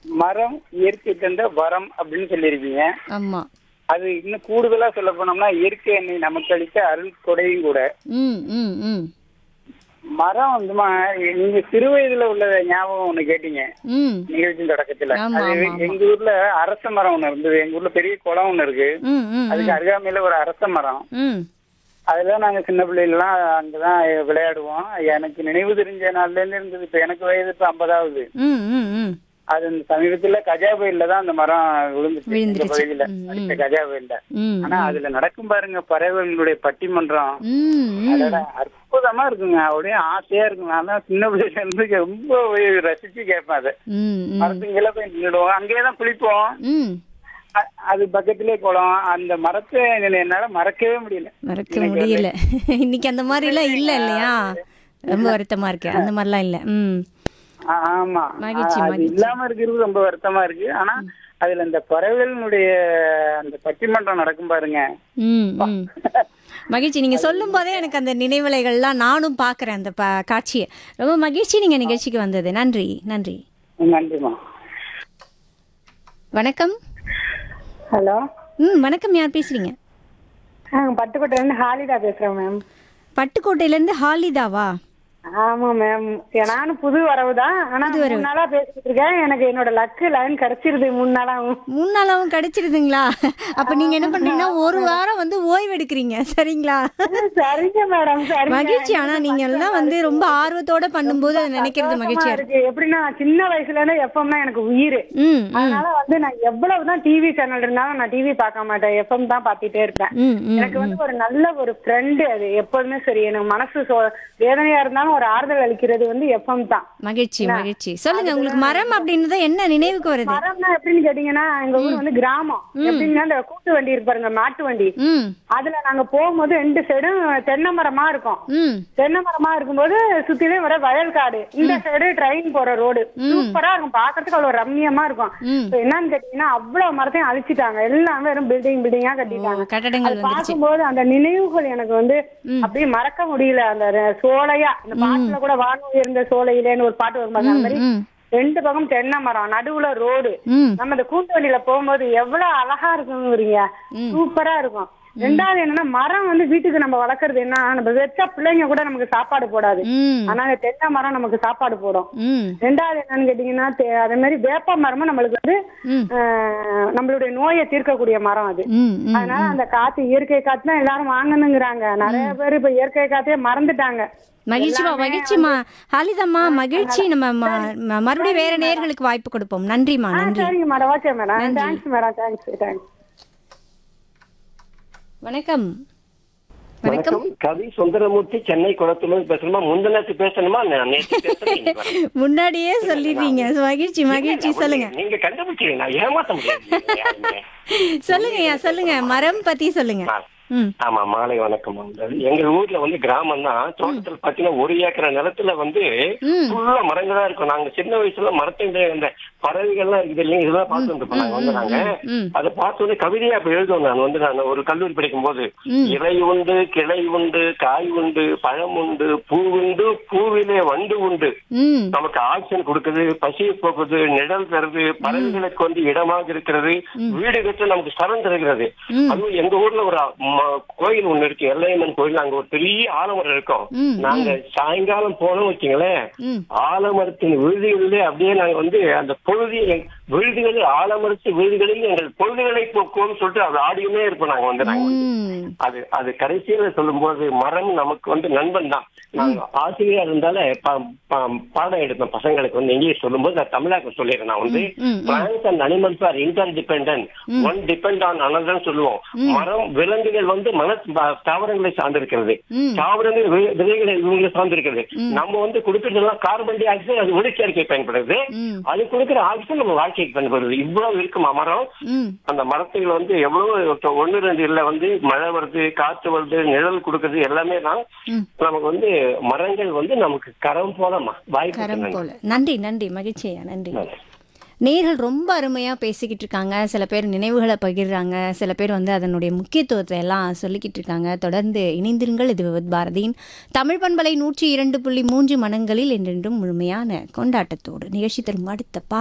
மரம் இயற்கை தந்த வரம் அப்படின்னு சொல்லியிருக்கீங்க ஆமா அது இன்னும் கூடுதலா சொல்ல போனோம்னா இயற்கை என்னை நமக்கு அளித்த அருள் கொடையும் கூட ம் ம் ம் மரம் வந்துமா நீங்க சிறு வயதுல உள்ள ஞாபகம் ஒண்ணு கேட்டீங்க ம் நிகழ்ச்சியின் தொடக்கத்துல ஆமா, அது ஆமா, ஆமா. எங்க ஊர்ல அரச மரம் ஒண்ணு இருந்தது எங்க ஊர்ல பெரிய குளம் ஒண்ணு இருக்கு ம் ம் அதுக்கு அருகாமையில ஒரு அரச மரம் ம் அதுல நாங்க சின்ன பிள்ளைகள்லாம் அங்கதான் விளையாடுவோம் எனக்கு நினைவு தெரிஞ்ச நாள்ல இருந்து இருந்தது இப்ப எனக்கு வயது இப்ப ஐம்பதாவது ம் ம் ம் அது இந்த சமீபத்துல கஜா புயல்ல தான் அந்த மரம் விழுந்துச்சு இந்த விழுந்துருச்சு. பகுதியில ம், ம். அடுத்த கஜா புயல்ல ம் ஆனா அதுல நடக்கும் பாருங்க பறவைகளுடைய பட்டிமன்றம் ம் ம் அதோட அற்புதமா இருக்குங்க அப்படியே ஆசையா இருக்குங்க ஆனா சின்ன பிள்ளைல இருந்து ரொம்ப போய் ரசிச்சு கேட்பேன் அதை ம் ம் மரத்துங்கெல்லாம் போய் நின்றுடுவோம் அங்கேயே தான் குளிப்போம் ம் அ- அது பக்கத்திலே குளம் அந்த மரத்தை என்னால மறக்கவே முடியல மறக்க முடியல இன்னைக்கு அந்த மாதிரிலாம் இல்ல இல்லையா ரொம்ப வருத்தமா இருக்கு அந்த மாதிரிலாம் இல்ல ம் ஆ- ஆமா மகிழ்ச்சி, அது மகிழ்ச்சி. இல்லாம இருக்கிறது ரொம்ப வருத்தமா இருக்கு ஆனா அதுல இந்த பறவைகளினுடைய அந்த பட்டிமன்றம் நடக்கும் பாருங்க ம் ம் மகிழ்ச்சி நீங்க சொல்லும் போதே எனக்கு அந்த நினைவலைகள்லாம் நானும் பார்க்கறேன் அந்த ப காட்சியை ரொம்ப மகிழ்ச்சி நீங்க நிகழ்ச்சிக்கு வந்தது நன்றி நன்றி நன்றிமா வணக்கம் ஹலோ ம் வணக்கம் யார் பேசுறீங்க ஆ பட்டுக்கோட்டையிலேருந்து ஹாலிதா பேசுகிறேன் மேம் பட்டுக்கோட்டையிலேருந்து ஹாலிதாவா ஆமாம் மேம் நானும் புது வரவு தான் ஆனால் மூணு நாளாக பேசிட்டு இருக்கேன் எனக்கு என்னோட லக்கு லைன் கிடைச்சிருது மூணு நாளாகவும் மூணு நாளாவும் கிடைச்சிருதுங்களா அப்ப நீங்க என்ன பண்றீங்கன்னா ஒரு வாரம் வந்து ஓய்வு எடுக்கிறீங்க சரிங்களா சரிங்க மேடம் சரிங்க மகிழ்ச்சி ஆனா நீங்க எல்லாம் வந்து ரொம்ப ஆர்வத்தோட பண்ணும்போது அதை நினைக்கிறது சந்தோஷமா மகிழ்ச்சியா இருக்கு இருக்கு எப்படின்னா சின்ன வயசுல இருந்து எஃப்எம்னா எனக்கு உயிர் ம் ம் அதனால வந்து நான் எவ்வளவுதான் டிவி சேனல் இருந்தாலும் நான் டிவி பார்க்க மாட்டேன் எஃப்எம் தான் பார்த்துட்டே இருப்பேன் ம் ம் எனக்கு வந்து ஒரு நல்ல ஒரு ஃப்ரெண்டு அது எப்போதுமே சரி எனக்கு மனசு சோ வேதனையா இருந்தாலும் ஒரு ஆறுதல் அளிக்கிறது வந்து எஃப்எம் தான் மகிழ்ச்சி மகிழ்ச்சி சொல்லுங்க உங்களுக்கு மரம் அப்படின்னது என்ன நினைவுக்கு வருது மரம்னா எப்படின்னு கேட்டீங்கன்னா எங்க ஊர் வந்து கிராமம் எப்படின்னா இந்த கூட்டு வண்டி இருக்கு பாருங்க மாட்டு வண்டி ம் அதுல நாங்க போகும்போது ரெண்டு சைடும் தென்னை மரமா இருக்கும் ம் தென்னை மரமா இருக்கும்போது சுத்திலே வர வயல் காடு இந்த சைடு ட்ரெயின் போற ரோடு சூப்பரா இருக்கும் பாக்குறதுக்கு அவ்வளவு ரம்மியமா இருக்கும் ம். இப்ப என்னன்னு கேட்டீங்கன்னா அவ்வளவு மரத்தையும் அழிச்சிட்டாங்க எல்லாம் வெறும் பில்டிங் பில்டிங்கா கட்டிட்டாங்க கட்டடங்கள் அது வந்துருச்சு பார்க்கும்போது அந்த நினைவுகள் எனக்கு வந்து அப்படியே மறக்க முடியல அந்த ரெ- சோலையா அந்த பாட்டுல கூட வானொலி இருந்த சோலையிலேன்னு ஒரு பாட்டு வரும் பாருங்க, அந்த மாதிரி ம் ரெண்டு பக்கம் தென்னை மரம் நடுவுல ரோடு ம் நம்ம இந்த கூட்டு வண்டியில போகும்போது எவ்வளவு அழகா இருக்குங்கிறீங்க சூப்பரா இருக்கும் ரெண்டாவது என்னன்னா மரம் வந்து வீட்டுக்கு நம்ம வளர்க்கறது என்ன நம்ம வச்சா பிள்ளைங்க கூட நமக்கு சாப்பாடு போடாது ம் ஆனா இந்த தென்னை மரம் நமக்கு சாப்பாடு போடும் ம் ரெண்டாவது என்னன்னு கேட்டீங்கன்னா தே- அதே மாதிரி வேப்ப மரமும் நம்மளுக்கு வந்து ம். ஆஹ், நம்மளுடைய நோயை தீர்க்கக்கூடிய மரம் அது ம் ம் அதனால அந்த காத்து இயற்கை காத்து தான் எல்லாரும் வாங்கணுங்கிறாங்க நிறைய பேர் இப்ப இயற்கை காத்தையே மறந்துட்டாங்க மகிழ்ச்சிமா மகிழ்ச்சிமா ஹாலிதம்மா மகிழ்ச்சி நம்ம ம- ம- மறுபடியும் வேற நேர்களுக்கு வாய்ப்பு கொடுப்போம் நன்றிமா ஆ, நன்றி சரிங்க madam okay madam thanks madam thanks thanks வணக்கம் வணக்கம் வணக்கம் கவி சுந்தரமூர்த்தி சென்னை குளத்துல பேசணுமா முந்தினத்து பேசணுமா நான் நேத்து பேசுறேன் இன்னைக்கு வரேன். முன்னாடியே சொல்லிடுறீங்க மகிழ்ச்சி மகிழ்ச்சி சொல்லுங்க நீங்க கண்டுபிடிச்சீங்க நான் ஏமாத்த முடியாது யாருமே. சொல்லுங்கய்யா சொல்லுங்க மரம் பத்தி சொல்லுங்க ம் ஆமா மாலை வணக்கம் வந்தது. எங்க ஊர்ல வந்து கிராமம் தான் தோட்டத்துல பாத்தீங்கன்னா ஒரு ஏக்கர் நிலத்துல வந்து ம். ஃபுல்லா மரங்களா இருக்கும் நாங்க சின்ன வயசுல மரத்தின் இந்த பறவைகள்லாம் இருக்குது இல்லைங்க இதெல்லாம் பார்த்து வந்துருப்போம் நாங்க வந்து நாங்க ம். அதை பார்த்து வந்து கவிதையா அப்ப எழுதுவோம் நான் வந்து நான் ஒரு கல்லூரி படிக்கும் போது ம். இலை உண்டு கிளை உண்டு காய் உண்டு பழம் உண்டு பூ உண்டு பூவிலே வண்டு உண்டு ம் நமக்கு ஆக்சிஜன் கொடுக்குது பசியை போக்குது நிழல் தருது பறவைகளுக்கு வந்து இடமாக இருக்கிறது வீடு கட்டு நமக்கு ஸ்தலம் தருகிறது ம். அதுவும் எங்க ஊர்ல ஒரு ம- கோயில் ஒண்ணு இருக்கு எல்லையம்மன் கோயில் அங்க ஒரு பெரிய ஆலமரம் இருக்கும் ம், நாங்க சாயங்காலம் போனோம் வச்சுங்களேன் ம் ஆலமரத்தின் விழுதிகளிலே அப்படியே நாங்க வந்து அந்த பொழுதி விழுதுகளில் ஆலமரத்து விழுதுகளில் எங்கள் பொழுதுகளை போக்குவோம்னு சொல்லிட்டு அது ஆடியுமே இருப்போம் நாங்க வந்து நாங்க வந்து. ம் அது அது கடைசியில சொல்லும்போது மரம் நமக்கு வந்து நண்பன் தான் நாங்க ஆசிரியரா இருந்தாலே ப- ப- பாடம் எடுப்பேன் பசங்களுக்கு வந்து இங்கிலீஷ் சொல்லும்போது நான் தமிழாக்க சொல்லிடுறேன் நான் வந்து ம், ம். Plants and animals are interdependent one depend on another சொல்லுவோம் மரம் விலங்குகள் வந்து மன தாவரங்களை சார்ந்திருக்கிறது ம். தாவரங்கள் வி- விதைகளை இவங்களை சார்ந்திருக்கிறது நம்ம வந்து கொடுக்கறதெல்லாம் கார்பன் டை ஆக்சைடு அது ஒளிச்சேர்க்கை பயன்படுது ம். அது கொடுக்கிற ஆக்சிஜன் நம்ம வாழ்க்கைக்கு பயன்படுது இவ்வளவு இருக்குமா மரம் ம் அந்த மரத்துகள் வந்து எவ்வளவு ஒண்ணு ரெண்டு இல்ல வந்து மழை வருது காத்து வருது நிழல் கொடுக்குறது எல்லாமே தான் ம். நமக்கு வந்து மரங்கள் வந்து நமக்கு கரம் போலமா வாய்ப்பு கரம் நன்றி. போல நன்றி நன்றி மகிழ்ச்சியா நன்றி நன்றி. நேர்கள் ரொம்ப அருமையா பேசிக்கிட்டு இருக்காங்க சில பேர் நினைவுகளை பகிர்றாங்க சில பேர் வந்து அதனுடைய முக்கியத்துவத்தை எல்லாம் சொல்லிக்கிட்டு இருக்காங்க தொடர்ந்து இணைந்திருங்கள் இது விவத் பாரதியின் தமிழ் பண்பலை நூற்றி இரண்டு புள்ளி மூன்று மனங்களில் என்றென்றும் முழுமையான கொண்டாட்டத்தோடு நிகழ்ச்சி தரும் அடுத்த பா